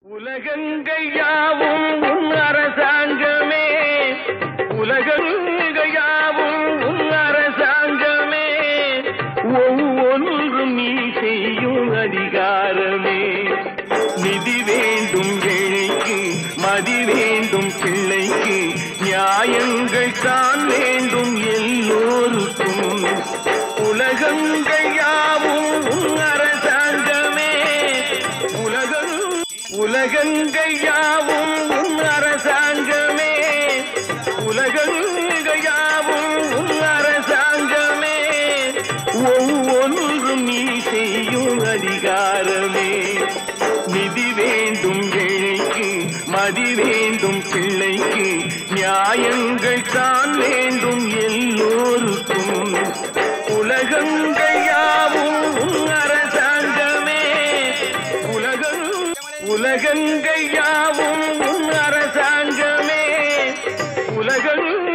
உலகங்கையாவும் உன் அரசாங்கமே உலகங்கையாவும் உன் அரசாங்கமே ஒவ்வொன்றும் நீ செய்யும் அதிகாரமே நிதி வேண்டும் ஏழைக்கு மதி வேண்டும் பிள்ளைக்கு நியாயங்கள் தான் வேண்டும் எல்லோருக்கும் உலகங்கள் யாவும் உன் அரசாங்கமே உலகம் உலகங்கள் யாவும் உன் அரசாங்கமே உலகங்கள் யாவும் உன் அரசாங்கமே ஒவ்வொன்றும் நீ செய்யும் அதிகாரமே நிதி வேண்டும் ஏழைக்கு மதி வேண்டும் பிள்ளைக்கு நியாயங்கள் தான் வேண்டும் எல்லோருக்கும் உலகங்கள் யாவும் உன் அரசாங்கமே உலகம் உலகங்கள் யாவும் உன் அரசாங்கமே உலகம்